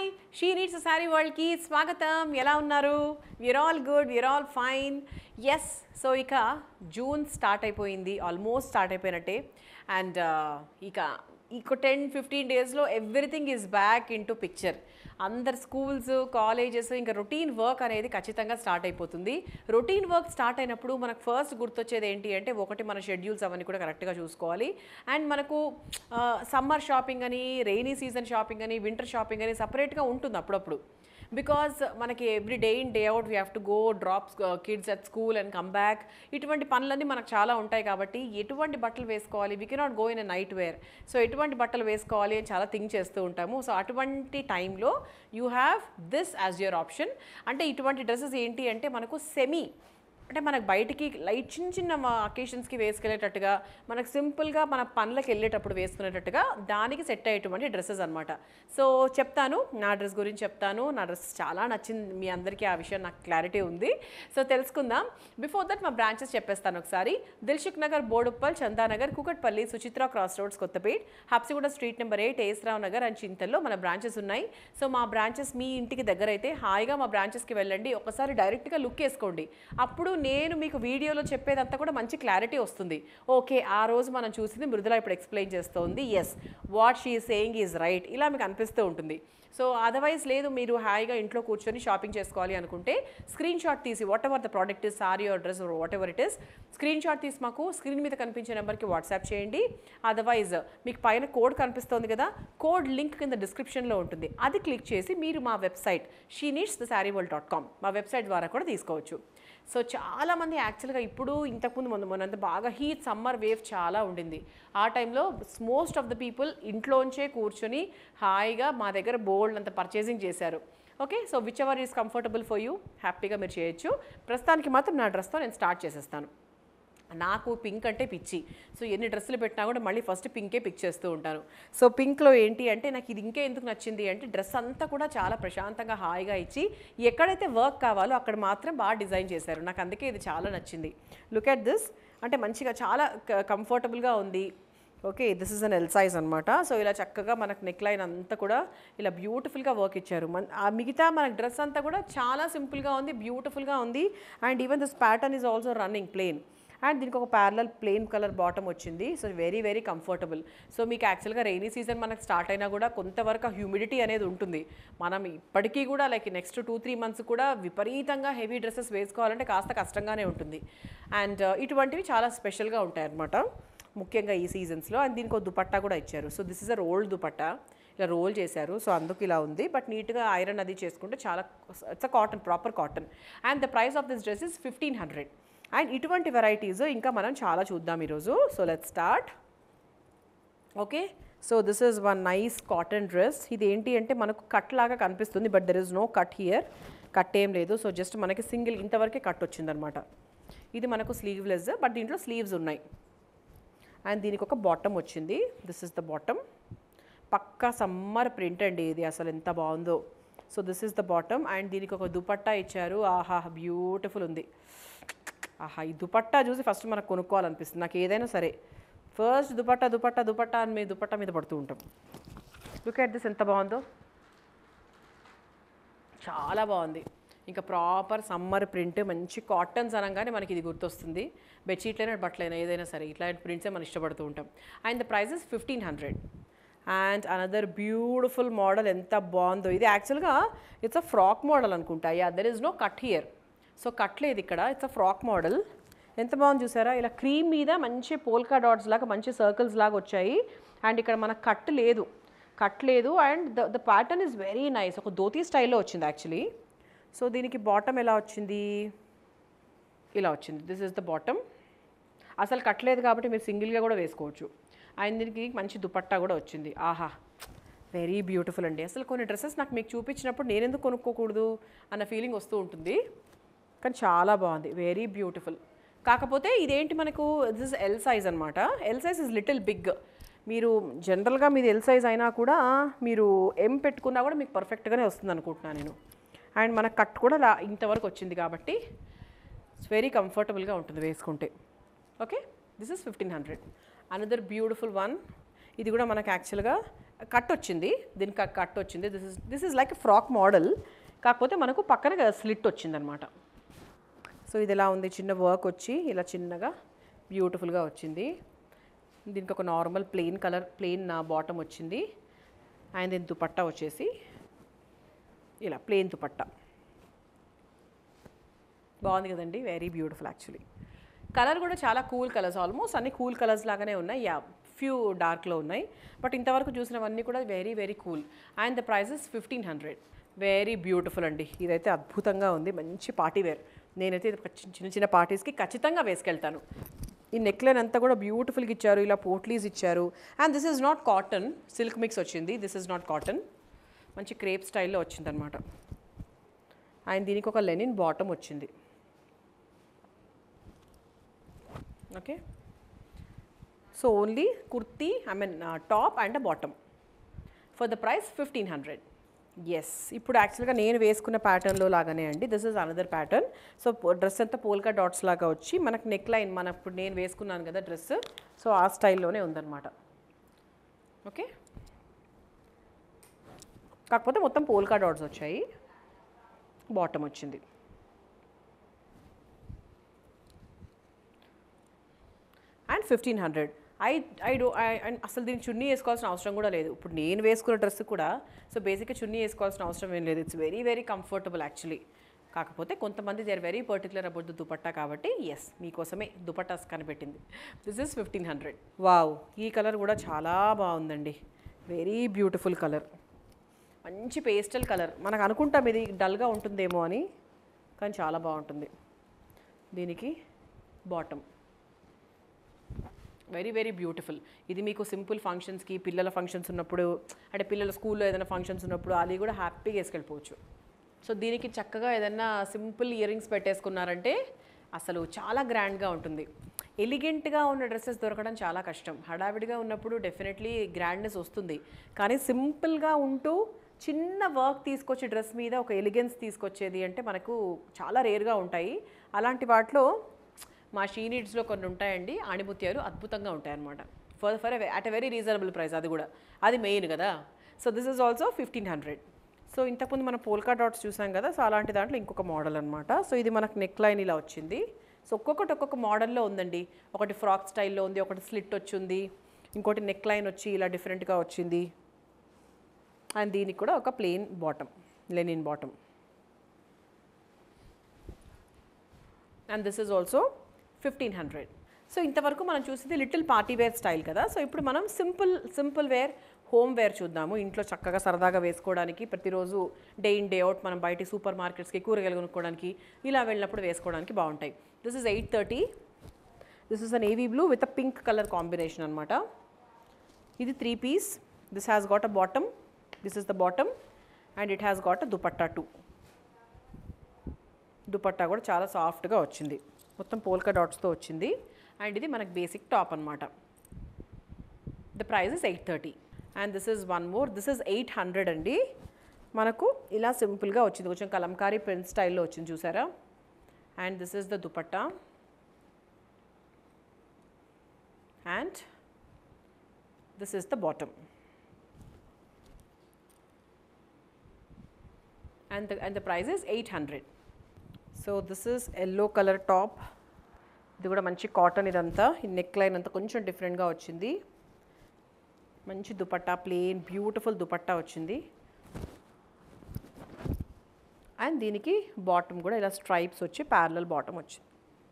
hi she needs saree వరల్డ్కి స్వాగతం ఎలా ఉన్నారు we're all good we're all fine yes so ఇక జూన్ స్టార్ట్ అయిపోయింది ఆల్మోస్ట్ స్టార్ట్ అయిపోయినట్టే అండ్ ఇక ఇక టెన్ ఫిఫ్టీన్ డేస్లో everything is back into picture అందరు స్కూల్స్ కాలేజెస్ ఇంకా రొటీన్ వర్క్ అనేది ఖచ్చితంగా స్టార్ట్ అయిపోతుంది రొటీన్ వర్క్ స్టార్ట్ అయినప్పుడు మనకు ఫస్ట్ గుర్తొచ్చేది ఏంటి అంటే ఒకటి మన షెడ్యూల్స్ అవన్నీ కూడా కరెక్ట్గా చూసుకోవాలి అండ్ మనకు సమ్మర్ షాపింగ్ అని రెయినీ సీజన్ షాపింగ్ అని వింటర్ షాపింగ్ అని సపరేట్గా ఉంటుంది అప్పుడప్పుడు బికాజ్ మనకి every day in day out we have to go drops kids at school and come back ఇటువంటి పనులన్నీ మనకు చాలా ఉంటాయి కాబట్టి ఎటువంటి బట్టలు వేసుకోవాలి we cannot go in a night wear so ఎటువంటి బట్టలు వేసుకోవాలి అని చాలా థింక్ చేస్తూ ఉంటాము సో అటువంటి టైంలో you have this as your option అంటే ఇటువంటి డ్రెస్సెస్ ఏంటి అంటే మనకు సెమీ అంటే మనకు బయటికి లైట్ చిన్న చిన్న అకేషన్స్కి వేసుకెళ్ళేటట్టుగా మనకు సింపుల్గా మన పనులకు వెళ్ళేటప్పుడు వేసుకునేటట్టుగా దానికి సెట్ అయ్యేటువంటి డ్రెస్సెస్ అనమాట సో చెప్తాను నా డ్రెస్ గురించి చెప్తాను నా డ్రెస్ చాలా నచ్చింది మీ అందరికీ ఆ విషయం నాకు క్లారిటీ ఉంది సో తెలుసుకుందాం బిఫోర్ దట్ మా బ్రాంచెస్ చెప్పేస్తాను ఒకసారి Dilsukh Nagar Boduppal Chandanagar Kukatpally Suchitra cross roads Kothapet Habsiguda street number eight SR Nagar and చింతల్లో మన బ్రాంచెస్ ఉన్నాయి సో మా బ్రాంచెస్ మీ ఇంటికి దగ్గర అయితే హాయిగా మా బ్రాంచెస్కి వెళ్ళండి ఒకసారి డైరెక్ట్గా లుక్ వేసుకోండి అప్పుడు నేను మీకు వీడియోలో చెప్పేదంతా కూడా మంచి క్లారిటీ వస్తుంది ఓకే ఆ రోజు మనం చూసింది మృదుల ఇప్పుడు ఎక్స్ప్లెయిన్ చేస్తోంది yes what she saying is right ఇలా మీకు అనిపిస్తూ ఉంటుంది సో అదర్వైజ్ లేదు మీరు హాయిగా ఇంట్లో కూర్చొని షాపింగ్ చేసుకోవాలి అనుకుంటే స్క్రీన్ షాట్ తీసి whatever the product is sorry or dress whatever it is screen shot తీసి మాకు స్క్రీన్ మీద కనిపించే నెంబర్కి వాట్సాప్ చేయండి అదర్వైజ్ మీకు పైన కోడ్ కనిపిస్తోంది కదా కోడ్ లింక్ కింద డిస్క్రిప్షన్లో ఉంటుంది అది క్లిక్ చేసి మీరు మా website she needs the sari world dot com మా వెబ్సైట్ ద్వారా కూడా తీసుకోవచ్చు సో చాలామంది యాక్చువల్గా ఇప్పుడు ఇంతకుముందు మొన్న మొన్నంత బాగా హీట్ సమ్మర్ వేవ్ చాలా ఉండింది ఆ టైంలో మోస్ట్ ఆఫ్ ద పీపుల్ ఇంట్లోంచే కూర్చొని హాయిగా మా దగ్గర బోల్డ్ అంత పర్చేసింగ్ చేశారు okay so whichever is comfortable for you హ్యాపీగా మీరు చేయొచ్చు ప్రస్తుతానికి మాత్రం నా డ్రెస్తో నేను స్టార్ట్ చేసేస్తాను నాకు పింక్ అంటే పిచ్చి సో ఎన్ని డ్రెస్సులు పెట్టినా కూడా మళ్ళీ ఫస్ట్ పింకే పిక్ చేస్తూ ఉంటాను సో పింక్లో ఏంటి అంటే నాకు ఇది ఇంకే ఎందుకు నచ్చింది అంటే డ్రెస్ అంతా కూడా చాలా ప్రశాంతంగా హాయిగా ఇచ్చి ఎక్కడైతే వర్క్ కావాలో అక్కడ మాత్రం బాగా డిజైన్ చేశారు నాకు అందుకే ఇది చాలా నచ్చింది లుక్ అట్ దిస్ అంటే మంచిగా చాలా కంఫర్టబుల్గా ఉంది okay this is an L size అనమాట సో ఇలా చక్కగా మనకు నెక్ లైన్ అంతా కూడా ఇలా బ్యూటిఫుల్గా వర్క్ ఇచ్చారు మన ఆ మిగతా మనకు డ్రెస్ అంతా కూడా చాలా సింపుల్గా ఉంది బ్యూటిఫుల్గా ఉంది and even this pattern is also running plain and దీనికి ఒక ప్యారలల్ ప్లెయిన్ కలర్ బాటమ్ వచ్చింది so very very comfortable so మీకు యాక్చువల్గా రైనీ సీజన్ మనకు స్టార్ట్ అయినా కూడా కొంతవరకు హ్యూమిడిటీ అనేది ఉంటుంది మనం ఇప్పటికీ కూడా like next two three months కూడా విపరీతంగా హెవీ డ్రెస్సెస్ వేసుకోవాలంటే కాస్త కష్టంగానే ఉంటుంది అండ్ ఇటువంటివి చాలా స్పెషల్గా ఉంటాయి అన్నమాట ముఖ్యంగా ఈ సీజన్స్లో అండ్ దీనికి ఒక దుపట్టా కూడా ఇచ్చారు so this is a rolled dupatta ఇలా రోల్ చేశారు సో అందుకు ఇలా ఉంది బట్ నీట్గా ఐరన్ అది చేసుకుంటే చాలా it's a cotton proper cotton and the price of this dress is fifteen hundred and ఇటువంటి వెరైటీస్ ఇంకా మనం చాలా చూద్దాం ఈరోజు so let start okay so this is one nice cotton dress ఇది ఏంటి అంటే మనకు కట్ లాగా కనిపిస్తుంది but there is no cut here cut ఏం లేదు సో జస్ట్ మనకి సింగిల్ ఇంతవరకే కట్ వచ్చిందనమాట ఇది మనకు స్లీవ్లెస్ బట్ దీంట్లో స్లీవ్స్ ఉన్నాయి అండ్ దీనికి ఒక బాటమ్ వచ్చింది దిస్ ఇస్ ద బాటమ్ పక్కా సమ్మర్ ప్రింట్ అండి ఇది అసలు ఎంత బాగుందో so this is the bottom and దీనికి ఒక దుపట్టా ఇచ్చారు ఆహా బ్యూటిఫుల్ ఉంది ఆహా ఈ దుపట్టా చూసి ఫస్ట్ మనకు కొనుక్కోవాలనిపిస్తుంది నాకు ఏదైనా సరే ఫస్ట్ దుపట్టా దుపట్టా దుపట్టా అని మీ దుపట్టా మీద పడుతూ ఉంటాం లుక్ అట్ దిస్ ఎంత బాగుందో చాలా బాగుంది ఇంకా ప్రాపర్ సమ్మర్ ప్రింట్ మంచి కాటన్స్ అనగానే మనకి ఇది గుర్తొస్తుంది బెడ్షీట్లైనా బట్టలైనా ఏదైనా సరే ఇట్లాంటి ప్రింట్సే మనం ఇష్టపడుతూ ఉంటాం and the prices fifteen hundred and another beautiful model ఎంత బాగుందో ఇది యాక్చువల్గా ఇట్స్ అ ఫ్రాక్ మోడల్ అనుకుంటా yeah there is no cut here so cut లేదు ఇక్కడ ఇట్స్ అ ఫ్రాక్ మోడల్ ఎంత బాగుంది చూసారా ఇలా క్రీమ్ మీద మంచి పోల్కా డాట్స్ లాగా మంచి సర్కిల్స్ లాగా వచ్చాయి అండ్ ఇక్కడ మనకు కట్ లేదు కట్ లేదు and the the pattern is very nice ఒక ధోతీ స్టైల్లో వచ్చింది యాక్చువల్లీ సో దీనికి బాటమ్ ఎలా వచ్చింది ఇలా వచ్చింది దిస్ ఇస్ ద బాటమ్ అసలు కట్టలేదు కాబట్టి మీరు సింగిల్గా కూడా వేసుకోవచ్చు అండ్ దీనికి మంచి దుపట్టా కూడా వచ్చింది ఆహా వెరీ బ్యూటిఫుల్ అండి అసలు కొన్ని డ్రెస్సెస్ నాకు మీకు చూపించినప్పుడు నేను ఎందుకు కొనుక్కోకూడదు అన్న ఫీలింగ్ వస్తూ ఉంటుంది కానీ చాలా బాగుంది వెరీ బ్యూటిఫుల్ కాకపోతే ఇదేంటి మనకు దిస్ ఇస్ ఎల్ సైజ్ అనమాట L size is little big మీరు జనరల్గా మీది ఎల్ సైజ్ అయినా కూడా మీరు ఎం పెట్టుకున్నా కూడా మీకు పర్ఫెక్ట్గానే వస్తుంది అనుకుంటున్నాను నేను అండ్ మన కట్ కూడా లా ఇంతవరకు వచ్చింది కాబట్టి ఇట్స్ వెరీ కంఫర్టబుల్గా ఉంటుంది వేసుకుంటే okay this is fifteen hundred another beautiful one ఇది కూడా మనకు యాక్చువల్గా కట్ వచ్చింది దీనికి కట్ వచ్చింది this is this is like frock model కాకపోతే మనకు పక్కన స్లిట్ వచ్చిందనమాట సో ఇది ఎలా ఉంది చిన్న వర్క్ వచ్చి ఇలా చిన్నగా బ్యూటిఫుల్గా వచ్చింది దీనికి ఒక normal plain colour plain bottom వచ్చింది అండ్ దీని దుపట్టా వచ్చేసి ఇలా ప్లెయిన్ దుపట్టా బాగుంది కదండి వెరీ బ్యూటిఫుల్ యాక్చువల్లీ కలర్ కూడా చాలా కూల్ కలర్స్ ఆల్మోస్ట్ అన్ని కూల్ కలర్స్ లాగానే ఉన్నాయి యా ఫ్యూ డార్క్లో ఉన్నాయి బట్ ఇంతవరకు చూసినవన్నీ కూడా very very cool and the prices fifteen hundred very beautiful అండి ఇదైతే అద్భుతంగా ఉంది మంచి పార్టీ వేర్ నేనైతే ఇది ఒక చిన్న- చిన్న చిన్న పార్టీస్కి ఖచ్చితంగా వేసుకెళ్తాను ఈ నెక్లైన్ అంతా కూడా బ్యూటిఫుల్గా ఇచ్చారు ఇలా పోట్లీస్ ఇచ్చారు and this is not cotton silk mix వచ్చింది దిస్ ఇస్ నాట్ కాటన్ మంచి క్రేప్ స్టైల్లో వచ్చిందనమాట అండ్ దీనికి ఒక లెనిన్ బాటమ్ వచ్చింది okay so only kurti I mean top and bottom for the price fifteen hundred yes ఇప్పుడు యాక్చువల్గా నేను వేసుకున్న ప్యాటర్న్లో లాగానే అండి this is another pattern so dress అంతా పోల్కా డాట్స్ లాగా వచ్చి మనకు నెక్ లైన్ మన ఇప్పుడు నేను వేసుకున్నాను కదా డ్రెస్ సో ఆ స్టైల్లోనే ఉందన్నమాట ఓకే కాకపోతే మొత్తం పోల్కా డాట్స్ వచ్చాయి బాటమ్ వచ్చింది and fifteen hundred I I do I and అసలు దీనికి చున్నీ వేసుకోవాల్సిన అవసరం కూడా లేదు ఇప్పుడు నేను వేసుకున్న డ్రెస్ కూడా సో బేసిక్గా చున్నీ వేసుకోవాల్సిన అవసరం ఏం లేదు it's very very comfortable actually కాకపోతే కొంతమంది they are very particular about the dupatta కాబట్టి ఎస్ మీకోసమే దుపట్టాస్ కనిపెట్టింది this is fifteen hundred wow ఈ కలర్ కూడా చాలా బాగుందండి వెరీ బ్యూటిఫుల్ కలర్ మంచి పేస్టల్ కలర్ మనకు అనుకుంటాం ఇది డల్గా ఉంటుందేమో అని కానీ చాలా బాగుంటుంది దీనికి బాటమ్ వెరీ వెరీ బ్యూటిఫుల్ ఇది మీకు సింపుల్ ఫంక్షన్స్కి పిల్లల ఫంక్షన్స్ ఉన్నప్పుడు అంటే పిల్లల స్కూల్లో ఏదైనా ఫంక్షన్స్ ఉన్నప్పుడు అది కూడా హ్యాపీగా వేసుకెళ్ళిపోవచ్చు సో దీనికి చక్కగా ఏదైనా సింపుల్ ఇయర్ రింగ్స్ పెట్టేసుకున్నారంటే అసలు చాలా గ్రాండ్గా ఉంటుంది ఎలిగెంట్గా ఉన్న డ్రెస్సెస్ దొరకడం చాలా కష్టం హడావిడిగా ఉన్నప్పుడు డెఫినెట్లీ గ్రాండ్నెస్ వస్తుంది కానీ సింపుల్గా ఉంటూ చిన్న వర్క్ తీసుకొచ్చి డ్రెస్ మీద ఒక ఎలిగెన్స్ తీసుకొచ్చేది అంటే మనకు చాలా రేర్గా ఉంటాయి అలాంటి వాటిలో మా షీ నీడ్స్లో కొన్ని ఉంటాయండి ఆణిముత్యాలు అద్భుతంగా ఉంటాయి అనమాట for for at a very reasonable price అది కూడా అది మెయిన్ కదా so this is also fifteen hundred so ఇంతకుముందు మనం పోల్కా డాట్స్ చూసాం కదా సో అలాంటి దాంట్లో ఇంకొక మోడల్ అనమాట సో ఇది మనకు నెక్ లైన్ ఇలా వచ్చింది సో ఒక్కొక్కటి ఒక్కొక్క మోడల్లో ఉందండి ఒకటి ఫ్రాక్ స్టైల్లో ఉంది ఒకటి స్లిట్ వచ్చింది ఇంకోటి నెక్ లైన్ వచ్చి ఇలా డిఫరెంట్గా వచ్చింది అండ్ దీనికి కూడా ఒక plain bottom linen bottom and this is also fifteen hundred so ఇంతవరకు మనం చూసింది లిటిల్ పార్టీ వేర్ స్టైల్ కదా సో ఇప్పుడు మనం simple simple wear home wear చూద్దాము ఇంట్లో చక్కగా సరదాగా వేసుకోవడానికి ప్రతిరోజు డే ఇన్ డే అవుట్ మనం బయట సూపర్ మార్కెట్స్కి కూరగాయలు కొనుక్కోవడానికి ఇలా వెళ్ళినప్పుడు వేసుకోవడానికి బాగుంటాయి this is eight thirty this is a navy blue with a pink colour combination అనమాట ఇది three piece this has got a bottom this is the bottom and it has got a dupatta too dupatta కూడా చాలా సాఫ్ట్గా వచ్చింది మొత్తం polka డాట్స్తో వచ్చింది and ఇది మనకి బేసిక్ టాప్ అనమాట the price is eight thirty and this is one more this is eight hundred అండి మనకు ఇలా సింపుల్గా వచ్చింది కొంచెం కలంకారీ ప్రింట్ స్టైల్లో వచ్చింది చూసారా and this is the dupatta and this is the bottom and the, and the price is 800 so this is yellow colour top ఇది కూడా మంచి కాటన్ ఇదంతా ఈ నెక్ లైన్ అంతా కొంచెం డిఫరెంట్గా వచ్చింది మంచి దుపట్టా ప్లెయిన్ బ్యూటిఫుల్ దుపట్టా వచ్చింది అండ్ దీనికి బాటమ్ కూడా ఇలా స్ట్రైప్స్ వచ్చి ప్యారలల్ బాటమ్ వచ్చింది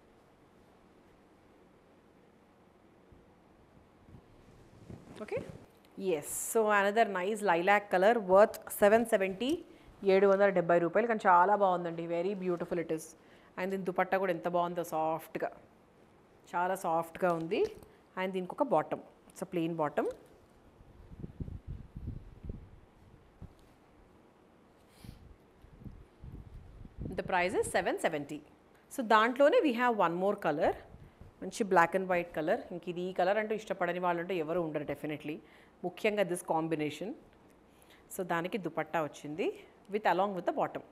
okay yes so another nice lilac colour worth seven seventy ఏడు వందల డెబ్బై రూపాయలు కానీ చాలా బాగుందండి very beautiful it is and దీని దుపట్టా కూడా ఎంత బాగుందో సాఫ్ట్గా చాలా సాఫ్ట్గా ఉంది అండ్ దీనికి ఒక bottom it's a plain bottom the price is seven seventy so దాంట్లోనే we have one more colour మంచి బ్లాక్ అండ్ వైట్ కలర్ ఇంక ఇది ఈ కలర్ అంటూ ఇష్టపడని వాళ్ళు అంటే ఎవరు ఉండరు డెఫినెట్లీ ముఖ్యంగా దిస్ కాంబినేషన్ సో దానికి దుపట్టా వచ్చింది with along with the bottom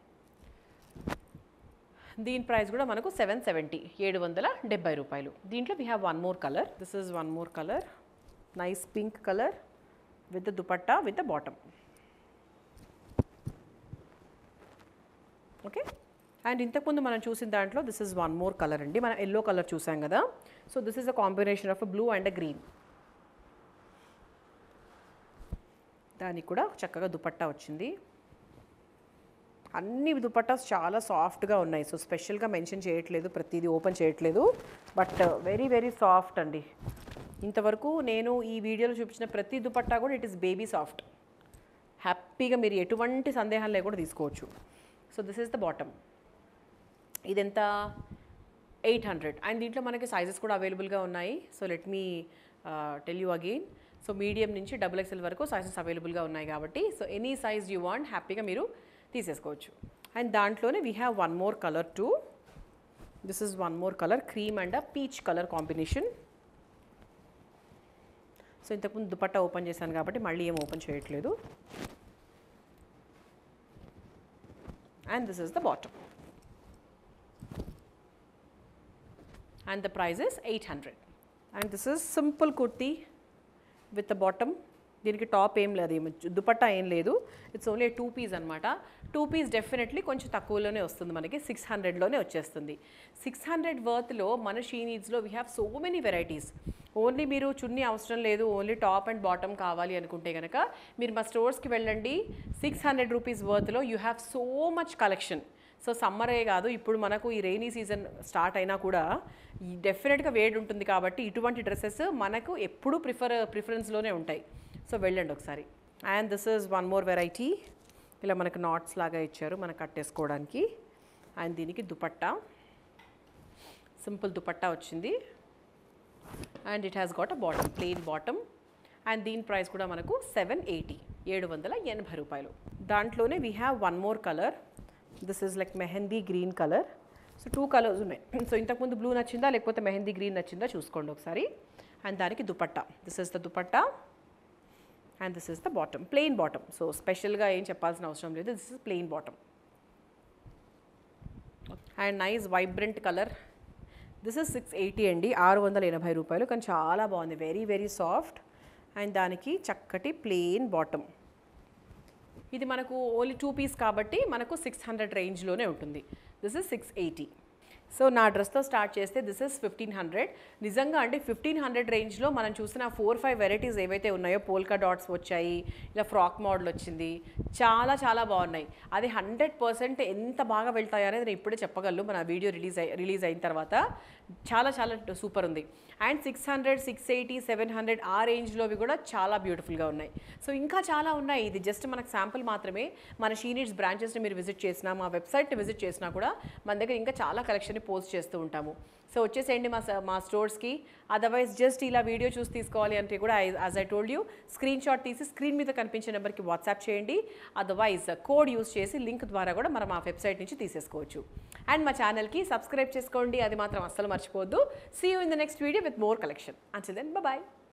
దీని ప్రైస్ కూడా మనకు సెవెన్ సెవెంటీ ఏడు వందల డెబ్బై రూపాయలు దీంట్లో we have one more colour this is one more colour nice pink colour with the dupatta with the bottom okay and ఇంతకుముందు మనం చూసిన దాంట్లో this is one more colour అండి మనం ఎల్లో కలర్ చూసాం కదా so this is a combination of blue and green దానికి కూడా చక్కగా దుపట్టా వచ్చింది అన్ని దుపట్టాస్ చాలా సాఫ్ట్గా ఉన్నాయి సో స్పెషల్గా మెన్షన్ చేయట్లేదు ప్రతిదీ ఓపెన్ చేయట్లేదు బట్ వెరీ వెరీ సాఫ్ట్ అండి ఇంతవరకు నేను ఈ వీడియోలో చూపించిన ప్రతి దుపట్టా కూడా ఇట్ ఇస్ బేబీ సాఫ్ట్ హ్యాపీగా మీరు ఎటువంటి సందేహం లేకుండా తీసుకోవచ్చు so this is the bottom ఇదెంత ఎయిట్ హండ్రెడ్ అండ్ దీంట్లో మనకి సైజెస్ కూడా అవైలబుల్గా ఉన్నాయి so let me tell you again so medium నుంచి డబుల్ ఎక్స్ఎల్ వరకు సైజెస్ అవైలబుల్గా ఉన్నాయి కాబట్టి so any size you want హ్యాపీగా మీరు తీసేసుకోవచ్చు అండ్ దాంట్లోనే we have one more colour too this is one more colour cream and a peach colour combination so ఇంతకుముందు దుపట్టా ఓపెన్ చేశాను కాబట్టి మళ్ళీ ఏం ఓపెన్ చేయట్లేదు and this is the bottom and the price is 800 and this is simple kurti with the bottom దీనికి top ఏం లేదు ఏమి దుపట్టా ఏం లేదు ఇట్స్ ఓన్లీ టూ పీస్ అనమాట టూ పీస్ డెఫినెట్లీ కొంచెం తక్కువలోనే వస్తుంది మనకి సిక్స్ హండ్రెడ్లోనే వచ్చేస్తుంది సిక్స్ హండ్రెడ్ వర్త్లో మన షీ నీడ్స్లో we have so many varieties only మీరు చున్నీ అవసరం లేదు ఓన్లీ టాప్ అండ్ బాటమ్ కావాలి అనుకుంటే కనుక మీరు మా స్టోర్స్కి వెళ్ళండి సిక్స్ హండ్రెడ్ రూపీస్ వర్త్లో you have so much collection so సమ్మరే కాదు ఇప్పుడు మనకు ఈ రెయినీ సీజన్ స్టార్ట్ అయినా కూడా డెఫినెట్గా వేడి ఉంటుంది కాబట్టి ఇటువంటి డ్రెస్సెస్ మనకు ఎప్పుడూ ప్రిఫర్ ప్రిఫరెన్స్లోనే ఉంటాయి సో వెళ్ళండి ఒకసారి and this is one more variety ఇలా మనకు నాట్స్ లాగా ఇచ్చారు మనకు కట్టేసుకోవడానికి అండ్ దీనికి దుపట్టా సింపుల్ దుపట్టా వచ్చింది and it has got a bottom plain bottom and దీని ప్రైస్ కూడా మనకు సెవెన్ ఎయిటీ ఏడు వందల ఎనభై రూపాయలు దాంట్లోనే we have one more colour this is like mehndi green colour so two colours ఉన్నాయి సో ఇంతకుముందు బ్లూ నచ్చిందా లేకపోతే మెహందీ గ్రీన్ నచ్చిందా చూసుకోండి ఒకసారి అండ్ దానికి dupatta this is the dupatta and this is the bottom plain bottom so స్పెషల్గా ఏం చెప్పాల్సిన అవసరం లేదు this is plain bottom and nice vibrant colour this is six eighty అండి ఆరు వందల ఎనభై రూపాయలు కానీ చాలా బాగుంది వెరీ వెరీ సాఫ్ట్ అండ్ దానికి చక్కటి ప్లెయిన్ బాటమ్ ఇది మనకు ఓన్లీ టూ పీస్ కాబట్టి మనకు సిక్స్ హండ్రెడ్ రేంజ్లోనే ఉంటుంది this is six eighty so నా డ్రెస్తో స్టార్ట్ చేస్తే దిస్ ఇస్ ఫిఫ్టీన్ హండ్రెడ్ నిజంగా అంటే ఫిఫ్టీన్ హండ్రెడ్ రేంజ్లో మనం చూసిన ఫోర్ ఫైవ్ వెరైటీస్ ఏవైతే ఉన్నాయో పోల్కా డాట్స్ వచ్చాయి ఇలా ఫ్రాక్ మోడల్ వచ్చింది చాలా చాలా బాగున్నాయి అది హండ్రెడ్ పర్సెంట్ ఎంత బాగా వెళ్తాయో అనేది నేను ఇప్పుడే చెప్పగలను మన వీడియో రిలీజ్ అయి రిలీజ్ అయిన తర్వాత చాలా చాలా సూపర్ ఉంది and six hundred six eighty seven hundred ఆ రేంజ్లోవి కూడా చాలా బ్యూటిఫుల్గా ఉన్నాయి సో ఇంకా చాలా ఉన్నాయి ఇది జస్ట్ మనకు శాంపుల్ మాత్రమే మన షీనిట్స్ బ్రాంచెస్ని మీరు విజిట్ చేసినా మా వెబ్సైట్ని విజిట్ చేసినా కూడా మన దగ్గర ఇంకా చాలా కలెక్షన్ని పోస్ట్ చేస్తూ ఉంటాము సో వచ్చేసేయండి మా స- మా స్టోర్స్కి అదర్వైజ్ జస్ట్ ఇలా వీడియో చూసి తీసుకోవాలి అంటే కూడా as I told you screen shot తీసి స్క్రీన్ మీద కనిపించే నెంబర్కి వాట్సాప్ చేయండి అదర్వైజ్ కోడ్ యూస్ చేసి లింక్ ద్వారా కూడా మనం మా వెబ్సైట్ నుంచి తీసేసుకోవచ్చు అండ్ మా ఛానల్కి సబ్స్క్రైబ్ చేసుకోండి అది మాత్రం అస్సలు మర్చిపోవద్దు see you in the next video with more collection అంచు దెన్ బాయ్